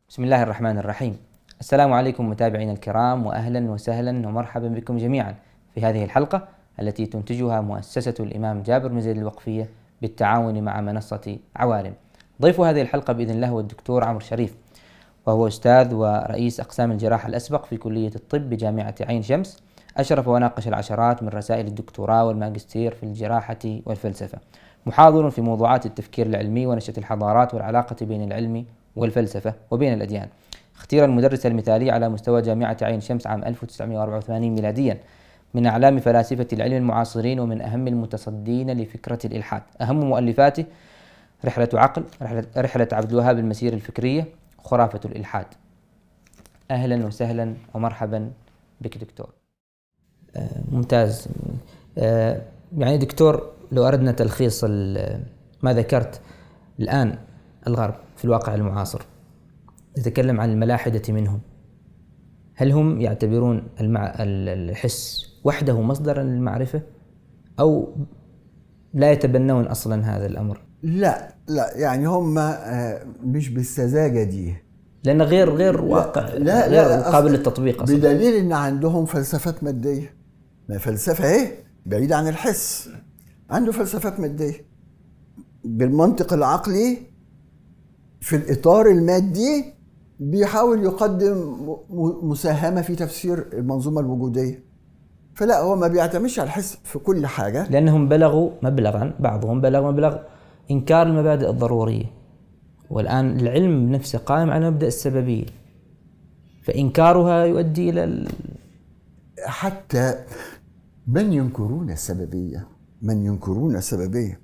بسم الله الرحمن الرحيم السلام عليكم متابعينا الكرام واهلا وسهلا ومرحبا بكم جميعا في هذه الحلقه التي تنتجها مؤسسه الامام جابر بن زيد الوقفيه بالتعاون مع منصه عوالم. ضيف هذه الحلقه باذن الله هو الدكتور عمرو شريف وهو استاذ ورئيس اقسام الجراحه الاسبق في كليه الطب بجامعه عين شمس. اشرف وناقش العشرات من رسائل الدكتوراه والماجستير في الجراحه والفلسفه. محاضر في موضوعات التفكير العلمي ونشأة الحضارات والعلاقة بين العلم والفلسفة وبين الأديان اختير المدرس المثالي على مستوى جامعة عين شمس عام 1984 ميلاديا من أعلام فلاسفة العلم المعاصرين ومن أهم المتصدين لفكرة الإلحاد أهم مؤلفاته رحلة عقل رحلة, رحلة عبد الوهاب المسير الفكرية خرافة الإلحاد أهلا وسهلا ومرحبا بك دكتور آه ممتاز آه يعني دكتور لو أردنا تلخيص ما ذكرت الآن الغرب في الواقع المعاصر نتكلم عن الملاحدة منهم هل هم يعتبرون المع... الحس وحده مصدرا للمعرفة أو لا يتبنون أصلا هذا الأمر لا لا يعني هم مش بالسذاجة دي لأنه غير غير واقع لا غير لا قابل للتطبيق أصلا بدليل ان عندهم فلسفات ماديه ما فلسفه ايه بعيده عن الحس عنده فلسفات ماديه بالمنطق العقلي في الاطار المادي بيحاول يقدم مساهمه في تفسير المنظومه الوجوديه فلا هو ما بيعتمدش على الحس في كل حاجه لأنهم بلغوا مبلغا بعضهم بلغ مبلغ إنكار المبادئ الضرورية والآن العلم نفسه قائم على مبدأ السببية فإنكارها يؤدي إلى ال... حتى من ينكرون السببيه من ينكرون السببيه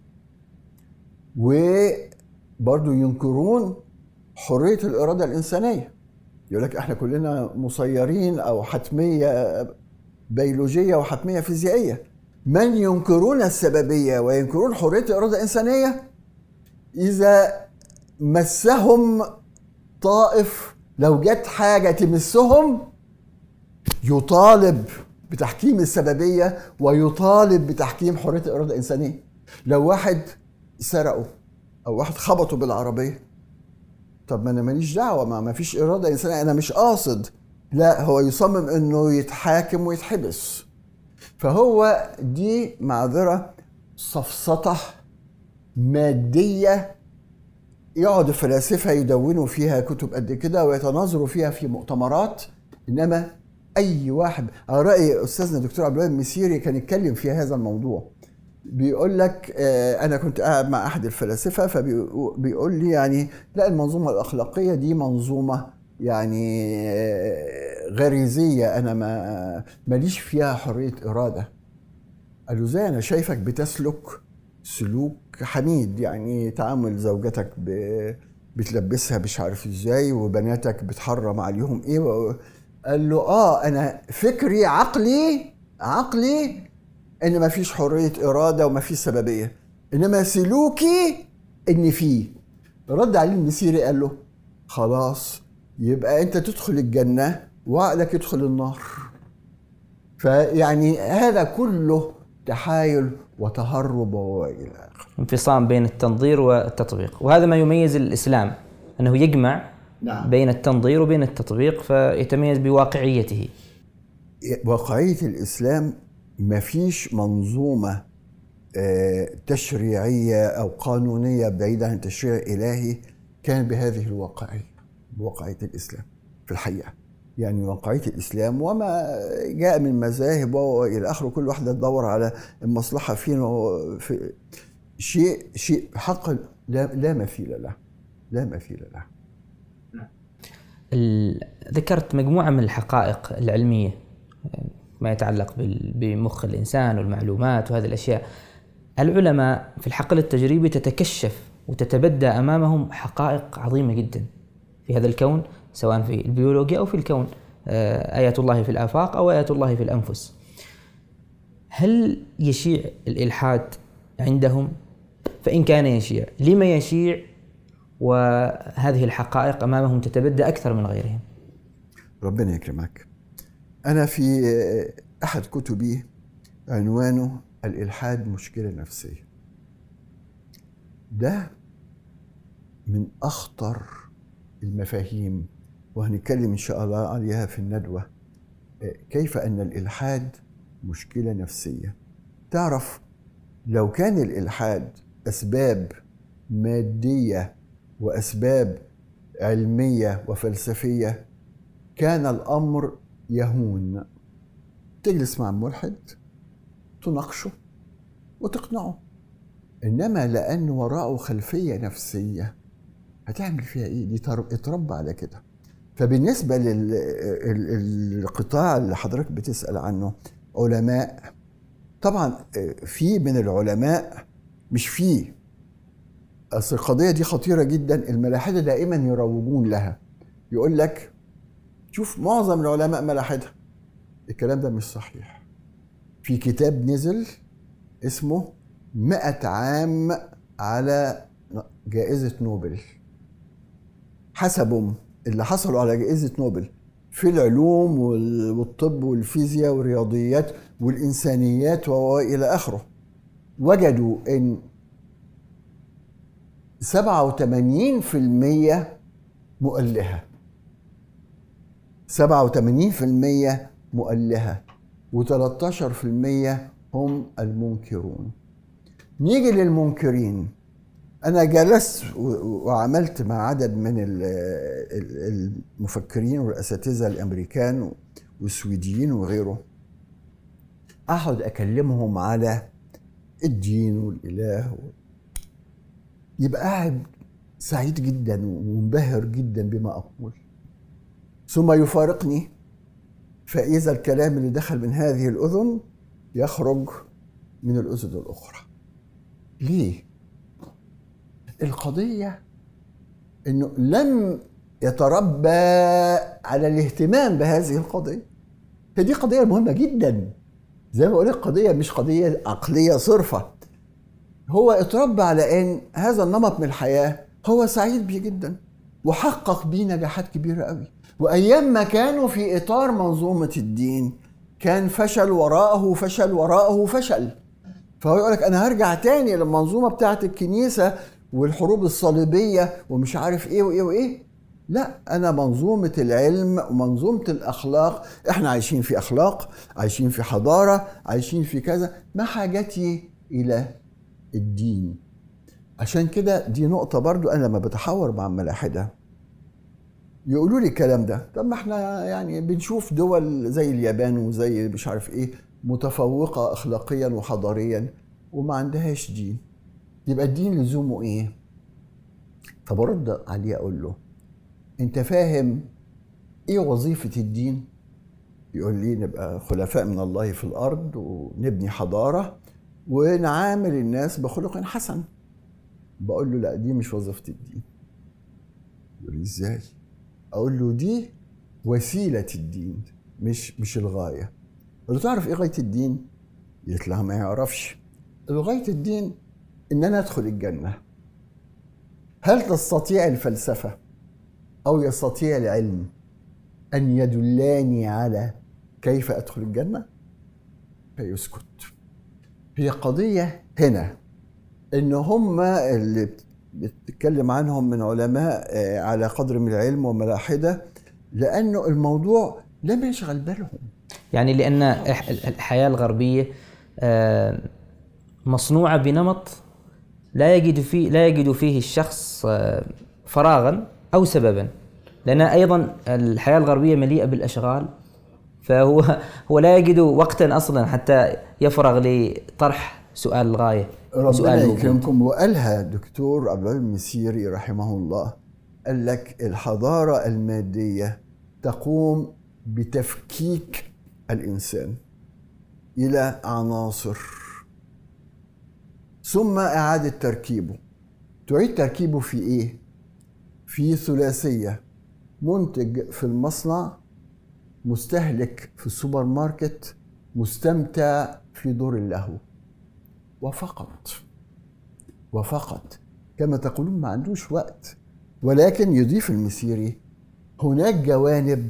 وبرضه ينكرون حريه الاراده الانسانيه يقول لك احنا كلنا مسيرين او حتميه بيولوجيه وحتميه فيزيائيه من ينكرون السببيه وينكرون حريه الاراده الانسانيه اذا مسهم طائف لو جت حاجه تمسهم يطالب بتحكيم السببيه ويطالب بتحكيم حريه الاراده الانسانيه لو واحد سرقه او واحد خبطه بالعربيه طب ما انا ماليش دعوه ما ما فيش اراده انسانيه انا مش قاصد لا هو يصمم انه يتحاكم ويتحبس فهو دي معذره سفسطه ماديه يقعد الفلاسفه يدونوا فيها كتب قد كده ويتناظروا فيها في مؤتمرات انما اي واحد على راي استاذنا الدكتور عبد الوهاب المسيري كان يتكلم في هذا الموضوع بيقول لك آه، انا كنت قاعد مع احد الفلاسفه فبيقول لي يعني لا المنظومه الاخلاقيه دي منظومه يعني آه، غريزيه انا ما ماليش فيها حريه اراده قال له زي انا شايفك بتسلك سلوك حميد يعني تعامل زوجتك ب بتلبسها مش عارف ازاي وبناتك بتحرم عليهم ايه قال له اه انا فكري عقلي عقلي ان ما فيش حريه اراده وما فيش سببيه انما سلوكي ان فيه رد عليه المسيري قال له خلاص يبقى انت تدخل الجنه وعقلك يدخل النار فيعني هذا كله تحايل وتهرب والى اخره انفصام بين التنظير والتطبيق وهذا ما يميز الإسلام أنه يجمع نعم. بين التنظير وبين التطبيق فيتميز بواقعيته واقعيه الاسلام ما فيش منظومه آه، تشريعيه او قانونيه بعيده عن التشريع الالهي كان بهذه الواقعيه بواقعيه الاسلام في الحقيقه يعني واقعيه الاسلام وما جاء من مذاهب والى اخره كل واحده تدور على المصلحه فين في شيء شيء حق لا, لا مثيل له لا مثيل له ال- ذكرت مجموعة من الحقائق العلمية ما يتعلق بال- بمخ الإنسان والمعلومات وهذه الأشياء العلماء في الحقل التجريبي تتكشف وتتبدى أمامهم حقائق عظيمة جدا في هذا الكون سواء في البيولوجيا أو في الكون آه، آيات الله في الآفاق أو آيات الله في الأنفس هل يشيع الإلحاد عندهم فإن كان يشيع لما يشيع وهذه الحقائق امامهم تتبدى اكثر من غيرهم. ربنا يكرمك أنا في أحد كتبي عنوانه الإلحاد مشكلة نفسية ده من أخطر المفاهيم وهنتكلم إن شاء الله عليها في الندوة كيف أن الإلحاد مشكلة نفسية تعرف لو كان الإلحاد أسباب مادية وأسباب علمية وفلسفية كان الأمر يهون تجلس مع الملحد تناقشه وتقنعه انما لان وراءه خلفيه نفسيه هتعمل فيها ايه دي اتربى على كده فبالنسبه للقطاع اللي حضرتك بتسال عنه علماء طبعا في من العلماء مش في اصل القضيه دي خطيره جدا الملاحده دائما يروجون لها يقول لك شوف معظم العلماء ملاحده الكلام ده مش صحيح في كتاب نزل اسمه مئة عام على جائزة نوبل حسبوا اللي حصلوا على جائزة نوبل في العلوم والطب والفيزياء والرياضيات والإنسانيات وإلى آخره وجدوا إن 87% مؤلهة 87% مؤلهة و13% هم المنكرون نيجي للمنكرين أنا جلست وعملت مع عدد من المفكرين والأساتذة الأمريكان والسويديين وغيره أقعد أكلمهم على الدين والإله يبقى قاعد سعيد جدا ومنبهر جدا بما أقول ثم يفارقني فإذا الكلام اللي دخل من هذه الأذن يخرج من الأذن الأخرى ليه؟ القضية إنه لم يتربى على الاهتمام بهذه القضية فدي قضية مهمة جدا زي ما بقول قضية مش قضية عقلية صرفة هو اتربى على ان هذا النمط من الحياة هو سعيد بيه جدا وحقق بيه نجاحات كبيرة قوي وايام ما كانوا في اطار منظومه الدين كان فشل وراءه فشل وراءه فشل فهو يقول لك انا هرجع تاني للمنظومه بتاعه الكنيسه والحروب الصليبيه ومش عارف ايه وايه وايه لا انا منظومه العلم ومنظومه الاخلاق احنا عايشين في اخلاق عايشين في حضاره عايشين في كذا ما حاجتي الى الدين عشان كده دي نقطه برضو انا لما بتحاور مع الملاحده يقولوا لي الكلام ده طب ما احنا يعني بنشوف دول زي اليابان وزي مش عارف ايه متفوقه اخلاقيا وحضاريا وما عندهاش دين يبقى الدين لزومه ايه فبرد عليه اقول له انت فاهم ايه وظيفه الدين يقول لي نبقى خلفاء من الله في الارض ونبني حضاره ونعامل الناس بخلق حسن بقول له لا دي مش وظيفه الدين يقول لي ازاي اقول له دي وسيله الدين مش مش الغايه قلت تعرف ايه غايه الدين يطلع ما يعرفش غايه الدين ان انا ادخل الجنه هل تستطيع الفلسفه او يستطيع العلم ان يدلاني على كيف ادخل الجنه فيسكت هي قضيه هنا ان هم اللي بتتكلم عنهم من علماء آه، على قدر من العلم وملاحدة لأنه الموضوع لم يشغل بالهم يعني لأن الحياة الغربية آه، مصنوعة بنمط لا يجد فيه لا يجد فيه الشخص آه، فراغا أو سببا لأن أيضا الحياة الغربية مليئة بالأشغال فهو هو لا يجد وقتا أصلا حتى يفرغ لطرح سؤال الغاية ربنا يكرمكم وقالها دكتور عبد الوهاب المسيري رحمه الله قال لك الحضارة المادية تقوم بتفكيك الإنسان إلى عناصر ثم إعادة تركيبه تعيد تركيبه في إيه؟ في ثلاثية منتج في المصنع مستهلك في السوبر ماركت مستمتع في دور اللهو وفقط وفقط كما تقولون ما عندوش وقت ولكن يضيف المسيري هناك جوانب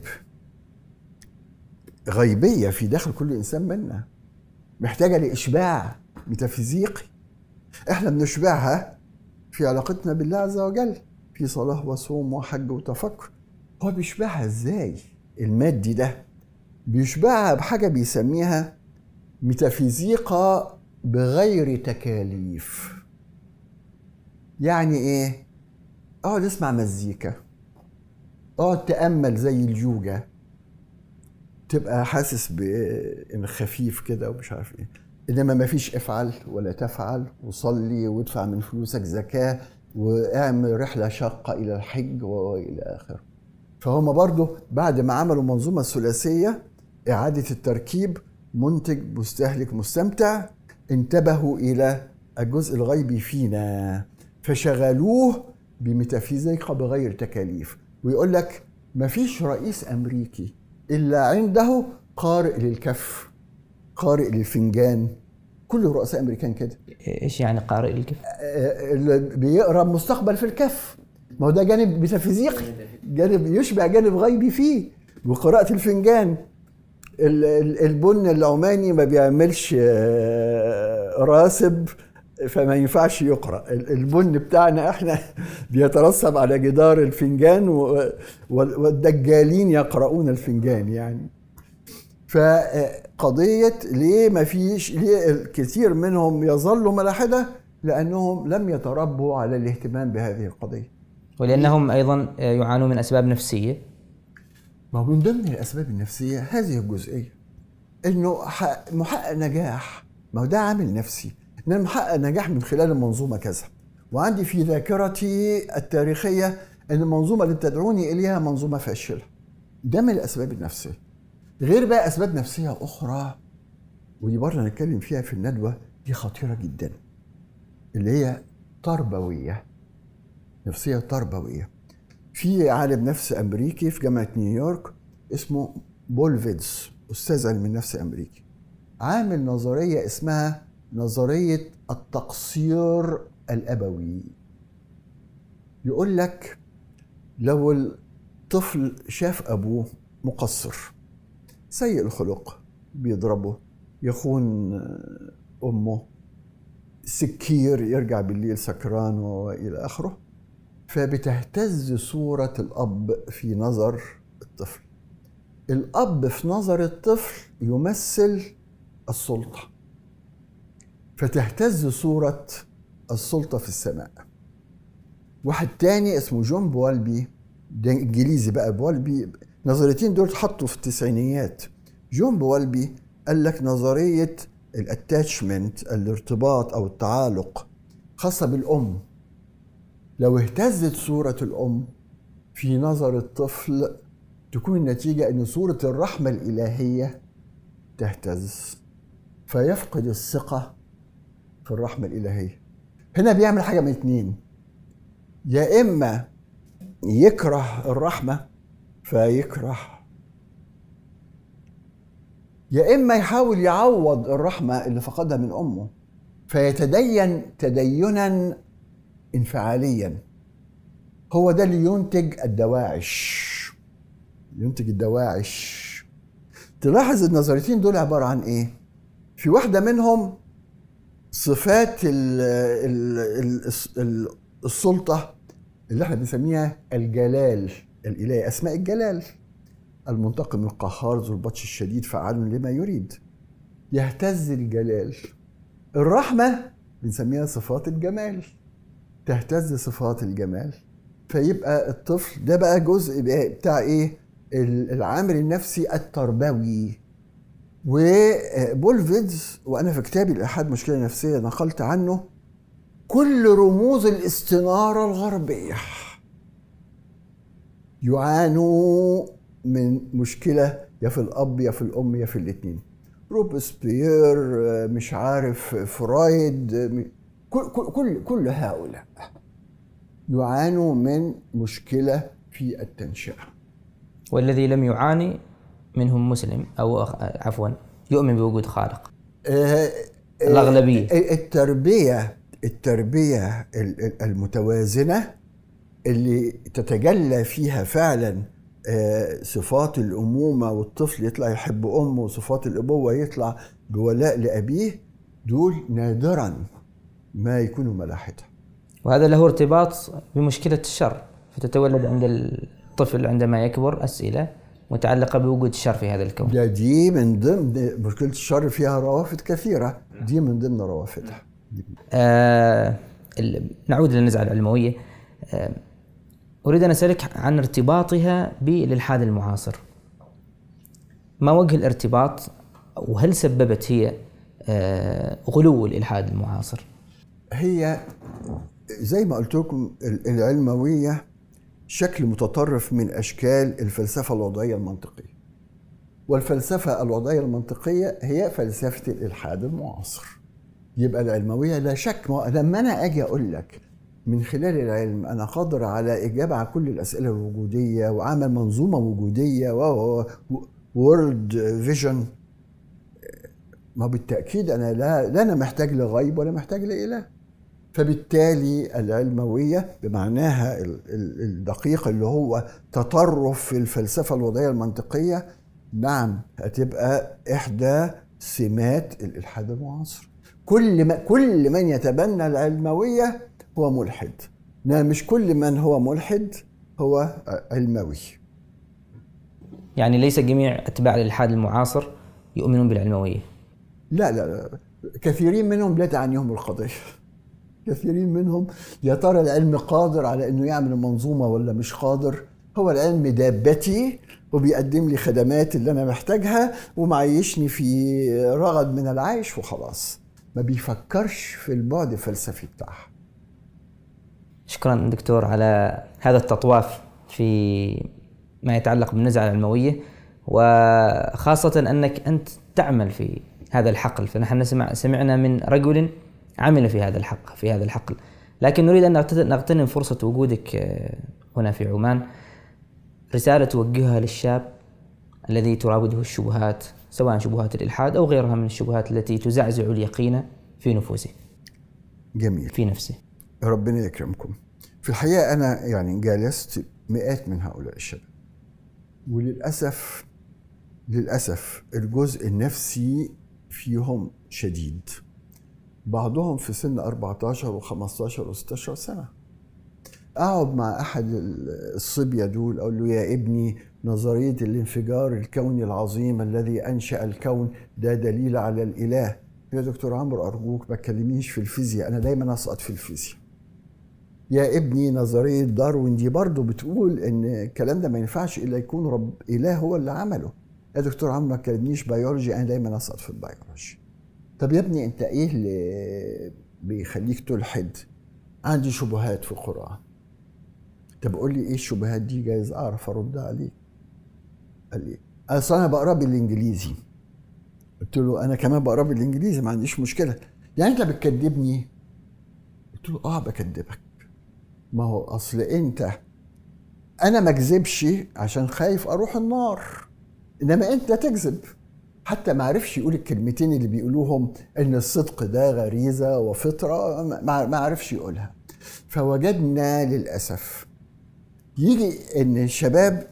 غيبية في داخل كل إنسان منا محتاجة لإشباع ميتافيزيقي إحنا بنشبعها في علاقتنا بالله عز وجل في صلاة وصوم وحج وتفكر هو بيشبعها ازاي المادي ده بيشبعها بحاجة بيسميها ميتافيزيقا بغير تكاليف يعني ايه اقعد اسمع مزيكا اقعد تأمل زي اليوجا تبقى حاسس بان خفيف كده ومش عارف ايه انما ما فيش افعل ولا تفعل وصلي وادفع من فلوسك زكاه واعمل رحله شاقه الى الحج والى اخره فهم برضه بعد ما عملوا منظومه ثلاثيه اعاده التركيب منتج مستهلك مستمتع انتبهوا الى الجزء الغيبي فينا فشغلوه بميتافيزيقا بغير تكاليف ويقول لك مفيش رئيس امريكي الا عنده قارئ للكف قارئ للفنجان كل رؤساء امريكان كده ايش يعني قارئ الكف؟ اللي بيقرا المستقبل في الكف ما هو ده جانب ميتافيزيقي جانب يشبع جانب غيبي فيه وقراءة الفنجان ال- ال- البن العماني ما بيعملش آه، راسب فما ينفعش يقرا ال- البن بتاعنا احنا بيترسب على جدار الفنجان و- وال- والدجالين يقرؤون الفنجان يعني فقضية ليه ما فيش ليه الكثير منهم يظلوا ملاحدة لأنهم لم يتربوا على الاهتمام بهذه القضية ولانهم ايضا يعانون من اسباب نفسيه ما هو من ضمن الاسباب النفسيه هذه الجزئيه انه ح- محقق نجاح ما هو ده عامل نفسي ان انا محقق نجاح من خلال المنظومه كذا وعندي في ذاكرتي التاريخيه ان المنظومه اللي بتدعوني اليها منظومه فاشله ده من الاسباب النفسيه غير بقى اسباب نفسيه اخرى ودي برضه هنتكلم فيها في الندوه دي خطيره جدا اللي هي تربويه نفسيه تربويه في عالم نفس امريكي في جامعه نيويورك اسمه بول فيدز استاذ علم النفس امريكي عامل نظريه اسمها نظريه التقصير الابوي يقول لك لو الطفل شاف ابوه مقصر سيء الخلق بيضربه يخون امه سكير يرجع بالليل سكران والى اخره فبتهتز صورة الأب في نظر الطفل الأب في نظر الطفل يمثل السلطة فتهتز صورة السلطة في السماء واحد تاني اسمه جون بوالبي ده انجليزي بقى بوالبي نظريتين دول اتحطوا في التسعينيات جون بوالبي قال لك نظرية الاتاتشمنت الارتباط او التعالق خاصة بالأم لو اهتزت صورة الأم في نظر الطفل تكون النتيجة أن صورة الرحمة الإلهية تهتز فيفقد الثقة في الرحمة الإلهية هنا بيعمل حاجة من اتنين يا إما يكره الرحمة فيكره يا إما يحاول يعوض الرحمة اللي فقدها من أمه فيتدين تدينا انفعاليا هو ده اللي ينتج الدواعش ينتج الدواعش تلاحظ النظريتين دول عبارة عن ايه في واحدة منهم صفات ال ال ال السلطة اللي احنا بنسميها الجلال الإلهي أسماء الجلال المنتقم القهار ذو البطش الشديد فعال لما يريد يهتز الجلال الرحمة بنسميها صفات الجمال تهتز صفات الجمال فيبقى الطفل ده بقى جزء بتاع ايه العامل النفسي التربوي وبولفيدز وانا في كتابي الالحاد مشكله نفسيه نقلت عنه كل رموز الاستناره الغربيه يعانوا من مشكله يا في الاب يا في الام يا في الاثنين روبسبيير مش عارف فرويد كل كل كل هؤلاء يعانوا من مشكله في التنشئه والذي لم يعاني منهم مسلم او عفوا يؤمن بوجود خالق آه الاغلبيه التربيه التربيه المتوازنه اللي تتجلى فيها فعلا صفات الامومه والطفل يطلع يحب امه وصفات الابوه يطلع بولاء لابيه دول نادرا ما يكونوا ملاحدة وهذا له ارتباط بمشكلة الشر فتتولد عند الطفل عندما يكبر اسئله متعلقه بوجود الشر في هذا الكون ده دي من ضمن مشكله الشر فيها روافد كثيره دي من ضمن روافدها آه ال- نعود للنزعه العلمويه آه اريد ان اسالك عن ارتباطها بالالحاد المعاصر ما وجه الارتباط وهل سببت هي آه غلو الالحاد المعاصر هي زي ما قلت لكم ال- العلمويه شكل متطرف من اشكال الفلسفه الوضعيه المنطقيه والفلسفه الوضعيه المنطقيه هي فلسفه الالحاد المعاصر يبقى العلمويه لا شك ما لما انا اجي اقول لك من خلال العلم انا قادر على اجابه على كل الاسئله الوجوديه وعمل منظومه وجوديه و وورلد فيجن ما بالتاكيد انا لا لا انا محتاج لغيب ولا محتاج لاله فبالتالي العلمويه بمعناها ال- ال- الدقيق اللي هو تطرف في الفلسفه الوضعيه المنطقيه نعم هتبقى احدى سمات الالحاد المعاصر كل ما كل من يتبنى العلمويه هو ملحد نعم مش كل من هو ملحد هو علموي يعني ليس جميع اتباع الالحاد المعاصر يؤمنون بالعلمويه لا لا لا كثيرين منهم لا تعنيهم القضية كثيرين منهم يا ترى العلم قادر على انه يعمل منظومة ولا مش قادر هو العلم دابتي وبيقدم لي خدمات اللي انا محتاجها ومعيشني في رغد من العيش وخلاص ما بيفكرش في البعد الفلسفي بتاعها شكرا دكتور على هذا التطواف في ما يتعلق بالنزعه العلمويه وخاصه انك انت تعمل في هذا الحقل فنحن نسمع سمعنا من رجل عمل في هذا الحق في هذا الحقل لكن نريد ان نغت- نغتنم فرصه وجودك آه، هنا في عمان رساله توجهها للشاب الذي تراوده الشبهات سواء شبهات الالحاد او غيرها من الشبهات التي تزعزع اليقين في نفوسه جميل في نفسه ربنا يكرمكم في الحقيقة أنا يعني جالست مئات من هؤلاء الشباب وللأسف للأسف الجزء النفسي فيهم شديد بعضهم في سن 14 و15 و16 سنة أقعد مع أحد الصبية دول أقول له يا ابني نظرية الانفجار الكوني العظيم الذي أنشأ الكون ده دليل على الإله يا دكتور عمرو أرجوك ما تكلمنيش في الفيزياء أنا دايما أسقط في الفيزياء يا ابني نظرية داروين دي برضو بتقول ان الكلام ده ما ينفعش الا يكون رب اله هو اللي عمله يا دكتور عمرو ما تكلمنيش بيولوجي انا دايما اسقط في البيولوجي طب يا ابني انت ايه اللي بيخليك تلحد عندي شبهات في القرآن طب قول لي ايه الشبهات دي جايز اعرف ارد عليك قال لي اصل انا بقرا بالانجليزي قلت له انا كمان بقرا بالانجليزي ما عنديش مشكله يعني انت بتكذبني قلت له اه بكذبك ما هو اصل انت انا ما اكذبش عشان خايف اروح النار انما انت تكذب حتى ما عرفش يقول الكلمتين اللي بيقولوهم ان الصدق ده غريزه وفطره ما ما عرفش يقولها فوجدنا للاسف يجي ان الشباب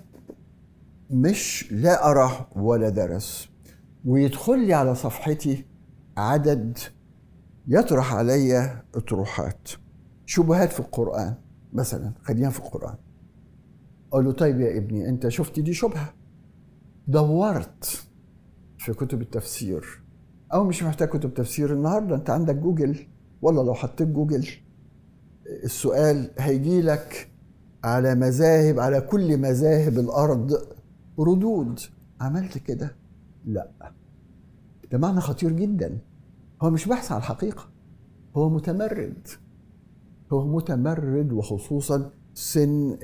مش لا قرا ولا درس ويدخل لي على صفحتي عدد يطرح علي اطروحات شبهات في القرآن مثلا خلينا في القرآن أقول له طيب يا ابني أنت شفت دي شبهة دورت في كتب التفسير أو مش محتاج كتب تفسير النهاردة أنت عندك جوجل والله لو حطيت جوجل السؤال هيجي لك على مذاهب على كل مذاهب الأرض ردود عملت كده لا ده معنى خطير جدا هو مش بحث عن الحقيقة هو متمرد هو متمرد وخصوصا سن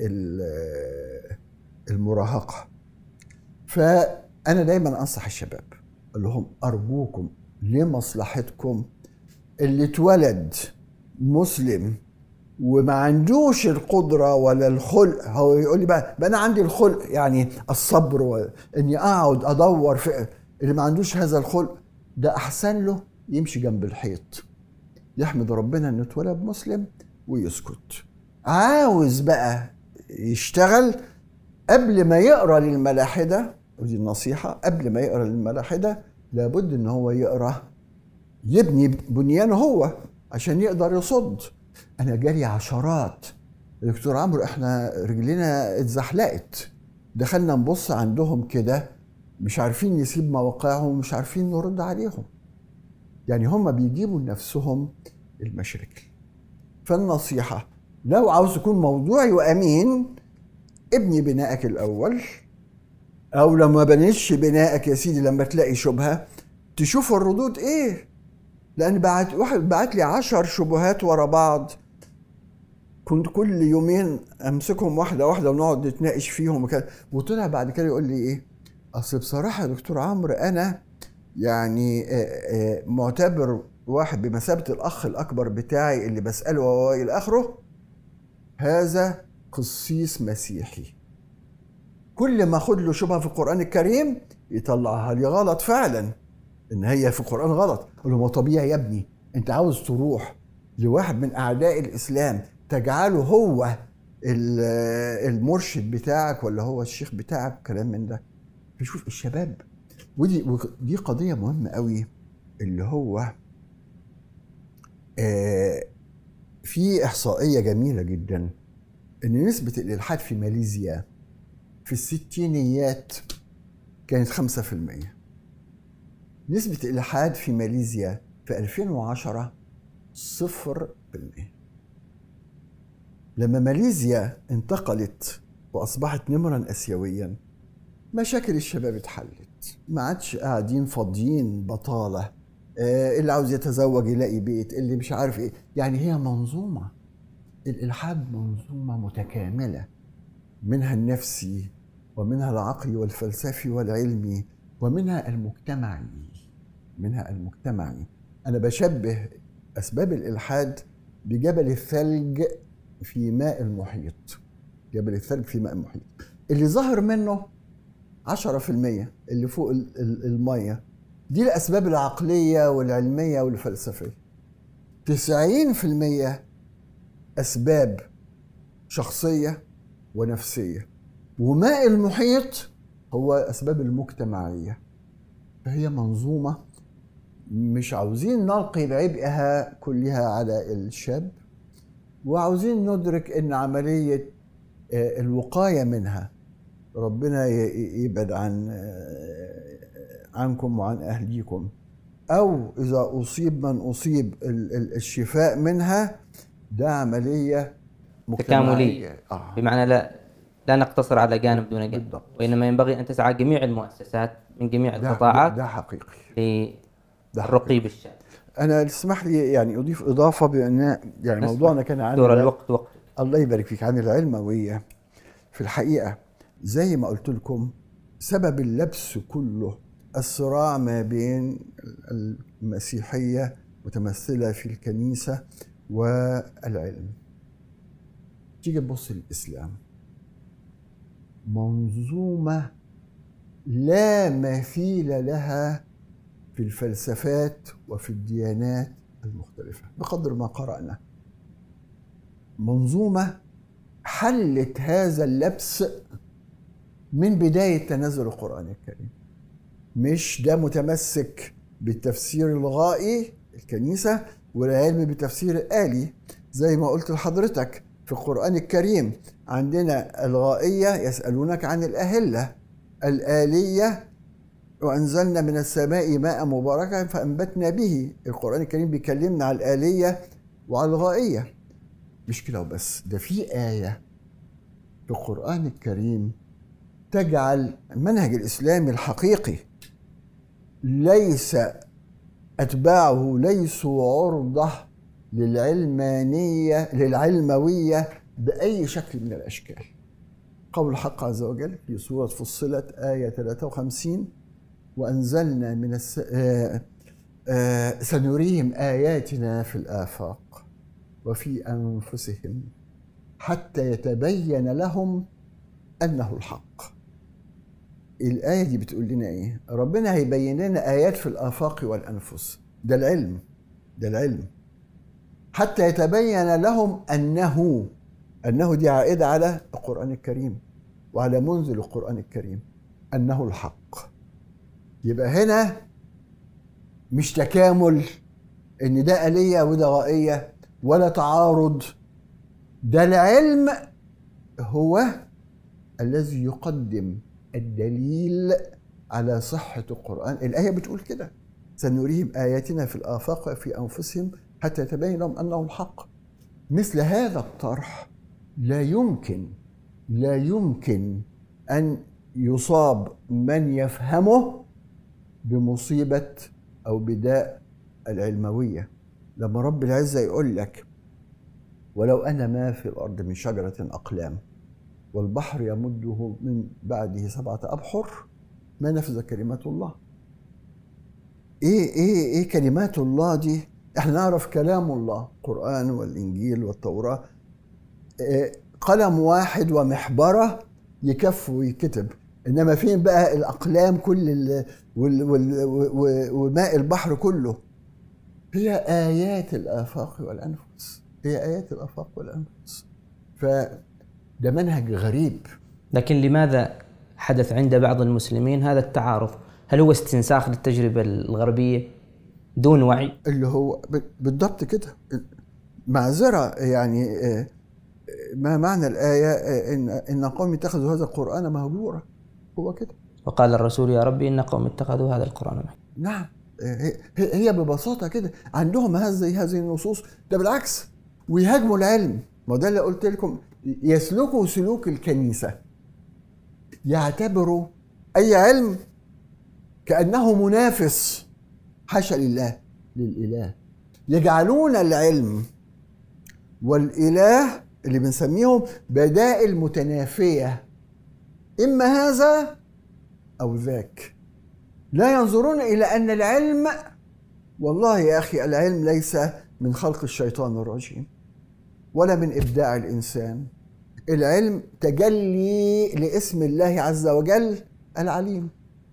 المراهقة فأنا دايما أنصح الشباب أقول لهم أرجوكم لمصلحتكم اللي اتولد مسلم وما عندوش القدرة ولا الخلق هو يقول لي بقى, بقى أنا عندي الخلق يعني الصبر وإني أقعد أدور في اللي ما عندوش هذا الخلق ده أحسن له يمشي جنب الحيط يحمد ربنا إنه اتولد مسلم ويسكت عاوز بقى يشتغل قبل ما يقرا للملاحده ودي النصيحه قبل ما يقرا للملاحده لابد ان هو يقرا يبني بنيانه هو عشان يقدر يصد انا جالي عشرات يا دكتور عمرو احنا رجلنا اتزحلقت دخلنا نبص عندهم كده مش عارفين نسيب مواقعهم مش عارفين نرد عليهم يعني هم بيجيبوا لنفسهم المشاكل فالنصيحة لو عاوز تكون موضوعي وأمين ابني بنائك الأول أو لما بنيش بنائك يا سيدي لما تلاقي شبهة تشوف الردود إيه لأن بعت واحد بعت لي عشر شبهات ورا بعض كنت كل يومين امسكهم واحده واحده ونقعد نتناقش فيهم وكده وطلع بعد كده يقول لي ايه اصل بصراحه يا دكتور عمرو انا يعني معتبر واحد بمثابه الاخ الاكبر بتاعي اللي بساله والى اخره هذا قسيس مسيحي كل ما اخد له شبهه في القران الكريم يطلعها لي غلط فعلا ان هي في القران غلط اقول له ما طبيعي يا ابني انت عاوز تروح لواحد من اعداء الاسلام تجعله هو المرشد بتاعك ولا هو الشيخ بتاعك كلام من ده فشوف الشباب ودي دي قضيه مهمه قوي اللي هو آه في احصائيه جميله جدا ان نسبه الالحاد في ماليزيا في الستينيات كانت 5% نسبة الإلحاد في ماليزيا في 2010 صفر بالمئة لما ماليزيا انتقلت وأصبحت نمرا آسيويا مشاكل الشباب اتحلت ما عادش قاعدين فاضيين بطالة آه اللي عاوز يتزوج يلاقي بيت اللي مش عارف ايه يعني هي منظومة الإلحاد منظومة متكاملة منها النفسي ومنها العقلي والفلسفي والعلمي ومنها المجتمعي منها المجتمعي أنا بشبه أسباب الإلحاد بجبل الثلج في ماء المحيط جبل الثلج في ماء المحيط اللي ظهر منه 10% اللي فوق المية دي الأسباب العقلية والعلمية والفلسفية 90% أسباب شخصية ونفسية وماء المحيط هو أسباب المجتمعية فهي منظومة مش عاوزين نلقي بعبئها كلها على الشاب وعاوزين ندرك ان عمليه الوقايه منها ربنا يبعد عن عنكم وعن اهليكم او اذا اصيب من اصيب الشفاء منها ده عمليه تكامليه آه. بمعنى لا لا نقتصر على جانب دون جانب بالضبط. وانما ينبغي ان تسعى جميع المؤسسات من جميع القطاعات ده حقيقي للرقي بالشاب انا اسمح لي يعني اضيف اضافه بان يعني موضوعنا كان عن دور الوقت وقت الله يبارك فيك عن العلمويه في الحقيقه زي ما قلت لكم سبب اللبس كله الصراع ما بين المسيحيه متمثله في الكنيسه والعلم تيجي تبص للاسلام منظومه لا مثيل لها في الفلسفات وفي الديانات المختلفة بقدر ما قرأنا منظومة حلت هذا اللبس من بداية تنزل القرآن الكريم مش ده متمسك بالتفسير الغائي الكنيسة والعلم بالتفسير الآلي زي ما قلت لحضرتك في القرآن الكريم عندنا الغائية يسألونك عن الأهلة الآلية وأنزلنا من السماء ماء مباركا فأنبتنا به القرآن الكريم بيكلمنا على الآلية وعلى الغائية مش كده وبس ده في آية في القرآن الكريم تجعل المنهج الإسلامي الحقيقي ليس أتباعه ليسوا عرضة للعلمانية للعلموية بأي شكل من الأشكال قول الحق عز وجل في سورة فصلت آية 53 وأنزلنا من الس... آه آه سنريهم آياتنا في الآفاق وفي أنفسهم حتى يتبين لهم أنه الحق الآية دي بتقول لنا إيه؟ ربنا هيبين لنا آيات في الآفاق والأنفس ده العلم ده العلم حتى يتبين لهم أنه أنه دي عائدة على القرآن الكريم وعلى منزل القرآن الكريم أنه الحق يبقى هنا مش تكامل ان ده آلية وده غائية ولا تعارض ده العلم هو الذي يقدم الدليل على صحة القرآن الآية بتقول كده سنريهم آياتنا في الآفاق وفي أنفسهم حتى يتبين لهم أنه الحق مثل هذا الطرح لا يمكن لا يمكن أن يصاب من يفهمه بمصيبة أو بداء العلموية لما رب العزة يقول لك ولو أن ما في الأرض من شجرة أقلام والبحر يمده من بعده سبعة أبحر ما نفذ كلمات الله ايه ايه ايه كلمات الله دي احنا نعرف كلام الله القرآن والإنجيل والتوراة إيه قلم واحد ومحبرة يكف ويكتب انما فين بقى الاقلام كل ال وال وال وماء البحر كله هي ايات الافاق والانفس هي ايات الافاق والانفس فده منهج غريب لكن لماذا حدث عند بعض المسلمين هذا التعارض هل هو استنساخ للتجربة الغربية دون وعي اللي هو بالضبط كده معذرة يعني ما معنى الآية إن إن قوم اتخذوا هذا القرآن مهجورا هو كده وقال الرسول يا ربي إن قوم اتخذوا هذا القرآن مهجورا نعم هي ببساطة كده عندهم هذه هذه النصوص ده بالعكس ويهاجموا العلم ما ده اللي قلت لكم يسلكوا سلوك الكنيسة يعتبروا أي علم كأنه منافس حاشا لله للإله يجعلون العلم والإله اللي بنسميهم بدائل متنافية إما هذا أو ذاك لا ينظرون إلى أن العلم والله يا أخي العلم ليس من خلق الشيطان الرجيم ولا من إبداع الإنسان العلم تجلي لاسم الله عز وجل العليم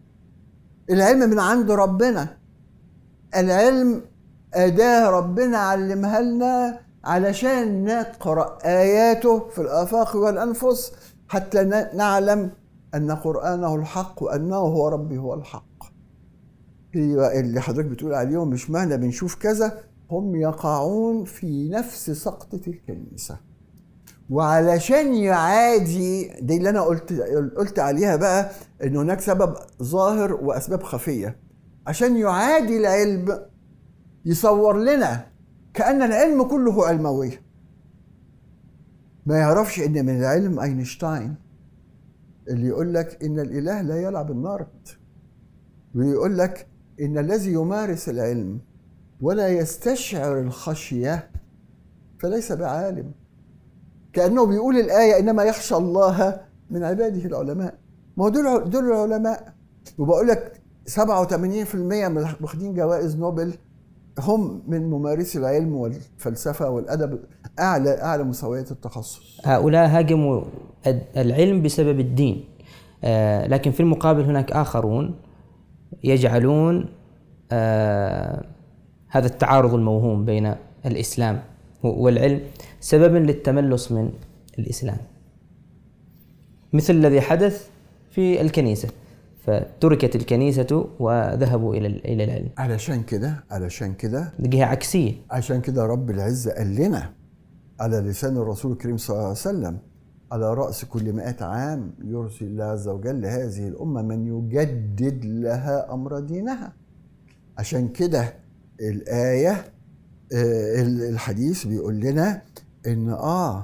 العلم من عند ربنا العلم أداة ربنا علمها لنا علشان نقرأ آياته في الآفاق والأنفس حتى نعلم أن قرآنه الحق وأنه هو ربي هو الحق هي اللي حضرتك بتقول عليهم مش معنى بنشوف كذا هم يقعون في نفس سقطة الكنيسة وعلشان يعادي دي اللي انا قلت قلت عليها بقى ان هناك سبب ظاهر واسباب خفيه عشان يعادي العلم يصور لنا كان العلم كله علمويه ما يعرفش ان من العلم اينشتاين اللي يقول لك ان الاله لا يلعب النارد ويقول لك ان الذي يمارس العلم ولا يستشعر الخشيه فليس بعالم كانه بيقول الايه انما يخشى الله من عباده العلماء ما هو دول دول العلماء وبقول لك 87% من واخدين جوائز نوبل هم من ممارسي العلم والفلسفه والادب اعلى اعلى مستويات التخصص هؤلاء هاجموا العلم بسبب الدين آه لكن في المقابل هناك اخرون يجعلون آه هذا التعارض الموهوم بين الاسلام والعلم سببا للتملص من الاسلام مثل الذي حدث في الكنيسه فتركت الكنيسة وذهبوا إلى إلى العلم علشان كده علشان كده جهة عكسية عشان كده رب العزة قال لنا على لسان الرسول الكريم صلى الله عليه وسلم على رأس كل مئة عام يرسل الله عز وجل هذه الأمة من يجدد لها أمر دينها عشان كده الآية الحديث بيقول لنا إن آه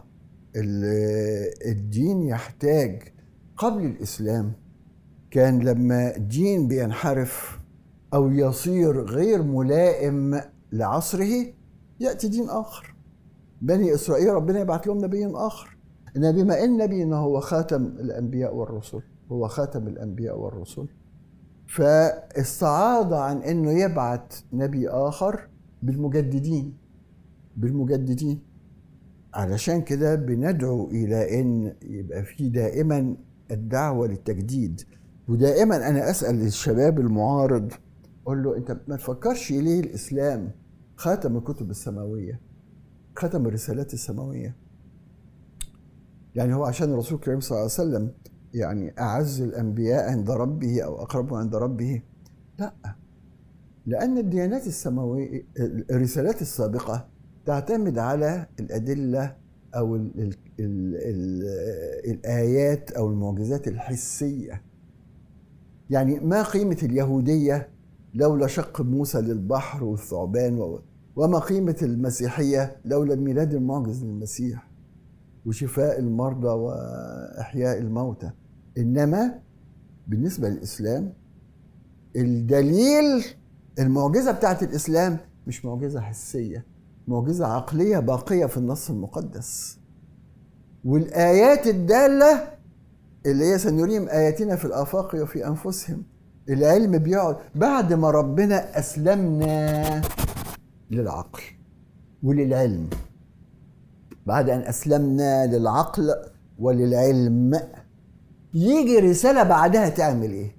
الدين يحتاج قبل الإسلام كان لما دين بينحرف او يصير غير ملائم لعصره ياتي دين اخر بني اسرائيل ربنا يبعث لهم نبي اخر ان بما ان نبينا هو خاتم الانبياء والرسل هو خاتم الانبياء والرسل فاستعاض عن انه يبعث نبي اخر بالمجددين بالمجددين علشان كده بندعو الى ان يبقى في دائما الدعوه للتجديد ودائما انا اسال الشباب المعارض اقول له انت ما تفكرش ليه الاسلام خاتم الكتب السماويه ختم الرسالات السماويه يعني هو عشان الرسول الكريم صلى الله عليه وسلم يعني اعز الانبياء عند ربه او اقربهم عند ربه لا لان الديانات السماويه الرسالات السابقه تعتمد على الادله او ال ال ال ال الايات او المعجزات الحسيه يعني ما قيمه اليهوديه لولا شق موسى للبحر والثعبان و- وما قيمه المسيحيه لولا الميلاد المعجز للمسيح وشفاء المرضى واحياء الموتى انما بالنسبه للاسلام الدليل المعجزه بتاعت الاسلام مش معجزه حسيه معجزه عقليه باقيه في النص المقدس والايات الداله اللي هي سنريهم اياتنا في الافاق وفي انفسهم العلم بيقعد بعد ما ربنا اسلمنا للعقل وللعلم بعد ان اسلمنا للعقل وللعلم يجي رساله بعدها تعمل ايه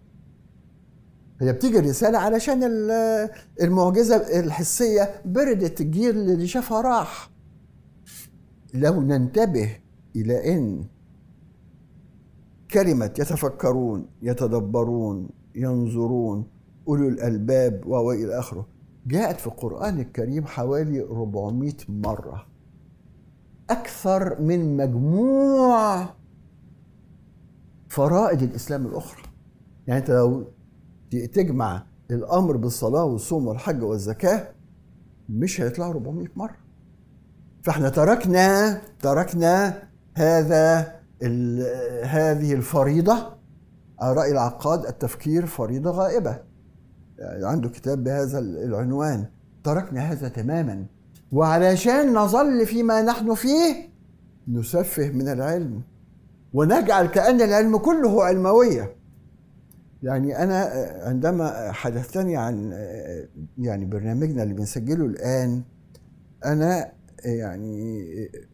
هي بتيجي الرسالة علشان ال- المعجزة الحسية بردت الجيل اللي شافها راح لو ننتبه إلى أن كلمة يتفكرون يتدبرون ينظرون أولو الألباب و إلى آخره جاءت في القرآن الكريم حوالي 400 مرة أكثر من مجموع فرائض الإسلام الأخرى يعني أنت لو تجمع الامر بالصلاه والصوم والحج والزكاه مش هيطلعوا 400 مره فاحنا تركنا تركنا هذا ال- هذه الفريضه على راي العقاد التفكير فريضه غائبه يعني عنده كتاب بهذا العنوان تركنا هذا تماما وعلشان نظل فيما نحن فيه نسفه من العلم ونجعل كأن العلم كله علمويه يعني انا عندما حدثتني عن يعني برنامجنا اللي بنسجله الان انا يعني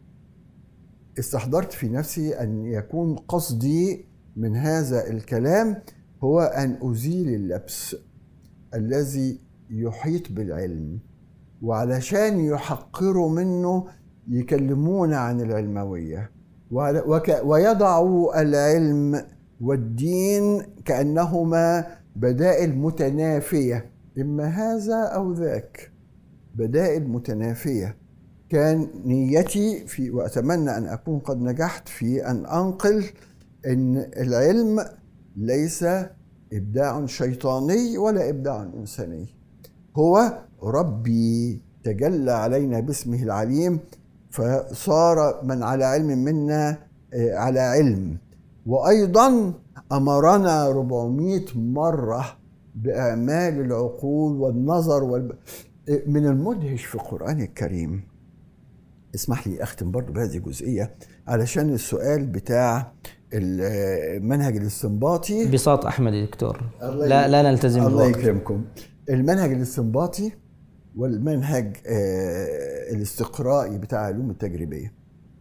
استحضرت في نفسي ان يكون قصدي من هذا الكلام هو ان ازيل اللبس الذي يحيط بالعلم وعلشان يحقروا منه يكلمون عن العلمويه وعلى- وك- ويضعوا العلم والدين كانهما بدائل متنافيه اما هذا او ذاك بدائل متنافيه كان نيتي في واتمنى ان اكون قد نجحت في ان انقل ان العلم ليس ابداع شيطاني ولا ابداع انساني هو ربي تجلى علينا باسمه العليم فصار من على علم منا آه، على علم وايضا امرنا 400 مره باعمال العقول والنظر والب... من المدهش في القران الكريم اسمح لي اختم برضو بهذه الجزئيه علشان السؤال بتاع المنهج الاستنباطي بساط احمد يا دكتور الله لا يك- لا نلتزم الله بالوقت يكرمكم المنهج الاستنباطي والمنهج آه، الاستقرائي بتاع علوم التجريبيه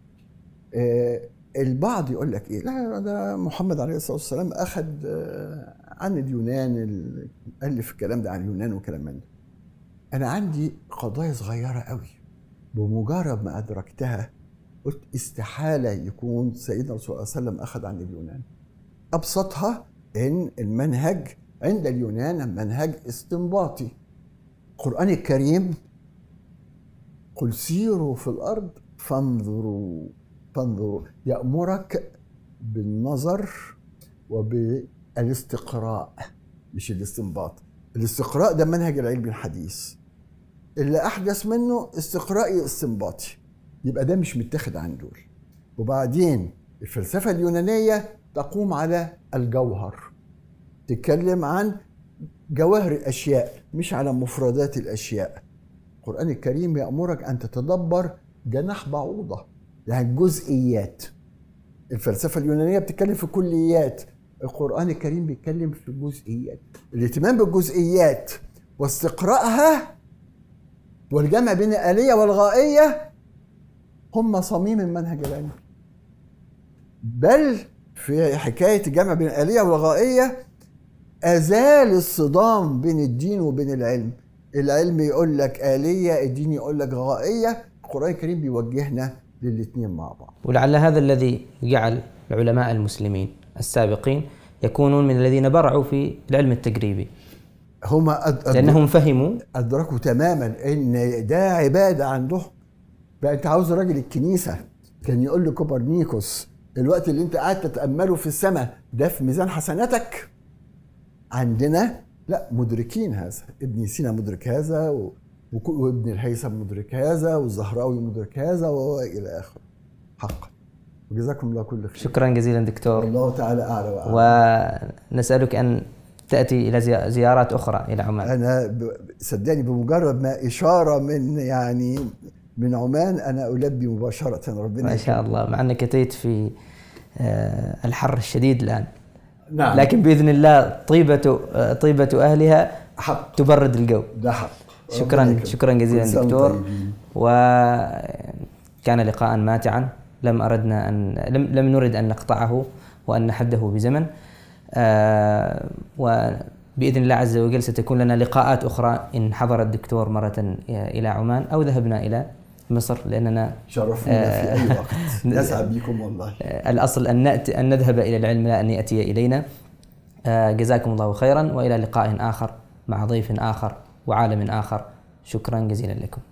آه، البعض يقول لك ايه لا ده محمد عليه الصلاه والسلام اخذ آه، عن اليونان ال- الف الكلام ده عن اليونان وكلام من ده انا عندي قضايا صغيره قوي بمجرد ما ادركتها قلت استحاله يكون سيدنا رسول الله صلى الله عليه وسلم اخذ عن اليونان ابسطها ان المنهج عند اليونان منهج استنباطي القران الكريم قل سيروا في الارض فانظروا فانظروا يامرك بالنظر وبالاستقراء مش الاستنباط الاستقراء ده منهج العلم الحديث اللي احدث منه استقرائي استنباطي يبقى ده مش متاخد عن دول وبعدين الفلسفه اليونانيه تقوم على الجوهر تتكلم عن جواهر الاشياء مش على مفردات الاشياء القران الكريم يامرك ان تتدبر جناح بعوضه يعني الجزئيات الفلسفه اليونانيه بتتكلم في كليات القران الكريم بيتكلم في الجزئيات الاهتمام بالجزئيات واستقرائها والجمع بين الآلية والغائية هم صميم المنهج العلمي بل في حكاية الجمع بين الآلية والغائية أزال الصدام بين الدين وبين العلم العلم يقول لك آلية الدين يقول لك غائية القرآن الكريم بيوجهنا للاثنين مع بعض ولعل هذا الذي جعل العلماء المسلمين السابقين يكونون من الذين برعوا في العلم التجريبي هما أد- أد- لأنهم فهموا أدركوا تماما إن ده عبادة عندهم بقى أنت عاوز راجل الكنيسة كان يقول لكوبرنيكوس الوقت اللي انت قاعد تتامله في السماء ده في ميزان حسناتك عندنا لا مدركين هذا ابن سينا مدرك هذا و... وابن الهيثم مدرك هذا والزهراوي مدرك هذا والى اخره حقا وجزاكم الله كل خير شكرا جزيلا دكتور الله تعالى اعلى واعلم ونسالك ان تاتي الى زيارات اخرى الى عمان انا ب... صدقني بمجرد ما اشاره من يعني من عمان انا البي مباشره ربنا ما شاء الله مع انك اتيت في آه، الحر الشديد الان نعم لكن باذن الله طيبه آه، طيبه اهلها حق تبرد الجو ده حق شكرا ربنا يكرمك. شكرا جزيلا كل سنة دكتور طيبين. وكان لقاء ماتعا لم اردنا ان لم لم نرد ان نقطعه وان نحده بزمن آه، وباذن الله عز وجل ستكون لنا لقاءات اخرى ان حضر الدكتور مره الى عمان او ذهبنا الى مصر لاننا شرفونا في اي آه، وقت نسعد بكم والله آه، الاصل ان ناتي ان نذهب الى العلم لا ان ياتي الينا آه، جزاكم الله خيرا والى لقاء اخر مع ضيف اخر وعالم اخر شكرا جزيلا لكم